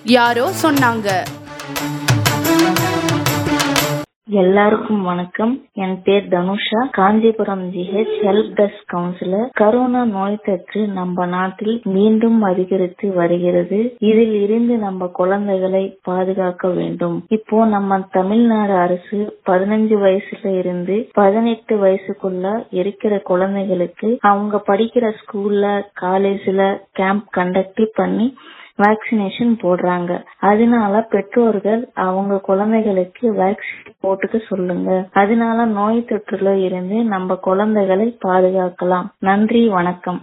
யாரோ சொன்னாங்க எல்லாருக்கும் வணக்கம் என் பேர் Dhanusha Kanchipuram GH help desk counsellor corona நோய் தொற்று நம்ம நாட்டில் மீண்டும் அதிகரித்து வருகிறது இதில் இருந்து நம்ம குழந்தைகளை பாதுகாக்க வேண்டும் இப்போ நம்ம தமிழ்நாடு அரசு பதினஞ்சு வயசுல இருந்து பதினெட்டு வயசுக்குள்ள இருக்கிற குழந்தைகளுக்கு அவங்க படிக்கிற ஸ்கூல்ல காலேஜ்ல கேம்ப் கண்டக்ட் பண்ணி வேக்சினேஷன் போடுறாங்க அதனால பெற்றோர்கள் அவங்க குழந்தைகளுக்கு வேக்சின் போட்டுக்க சொல்லுங்க அதனால நோய் தொற்றுல இருந்து நம்ம குழந்தைகளை பாதுகாக்கலாம் நன்றி வணக்கம்